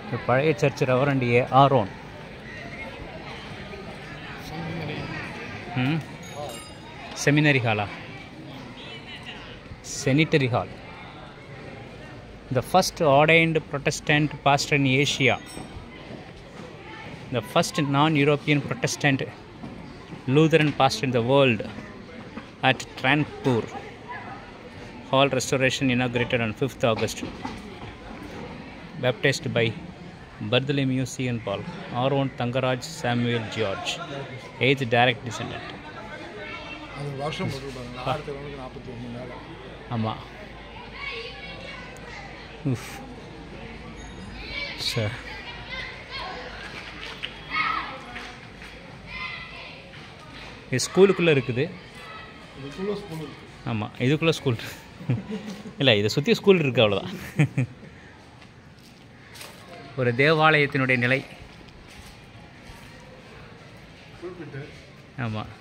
இந்த பழைய church reverend A Aaron hmm seminary ஹாலா sanitary hall the first ordained Protestant pastor in Asia, the first non European Protestant Lutheran pastor in the world at Tranpur. Hall restoration inaugurated on 5th August. Baptized by Bartholomew C. and Paul, Aaron Tangaraj Samuel George, 8th direct descendant. அது வருஷம் போட்டுருப்பாங்க ஆயிரத்தி தொள்ளாயிரத்தி நாற்பத்தி ஒன்று மேலே ஆமாம் sir இது ஸ்கூலுக்குள்ளே இருக்குது இதுக்குள்ள ஸ்கூல் இருக்கு ஆமாம் இதுக்குள்ளே ஸ்கூல் இல்லை இதை சுற்றி ஸ்கூல் இருக்குது அவ்வளோதான் ஒரு தேவாலயத்தினுடைய நிலை குறிப்பிட்டு ஆமாம்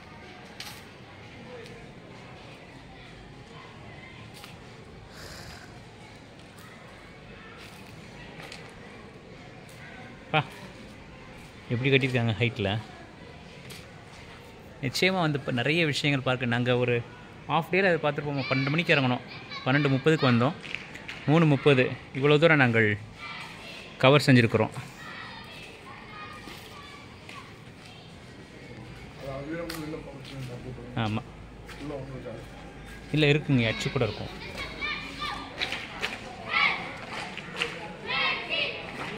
பா எப்படி கட்டியிருக்காங்க ஹைட்டில் நிச்சயமாக வந்து இப்போ நிறைய விஷயங்கள் பார்க்க நாங்கள் ஒரு ஆஃப் டேயில் அதை பார்த்துருப்போம் பன்னெண்டு மணிக்கு இறங்கணும் பன்னெண்டு முப்பதுக்கு வந்தோம் மூணு முப்பது இவ்வளோ தூரம் நாங்கள் கவர் செஞ்சுருக்குறோம் அது வீரம் உள்ள ஃபங்க்ஷன் கூப்பிடுறோம் ஆமாம் உள்ள ஒன்று இருக்காது இல்லை இருக்குங்க அச்சு கூட இருக்கும்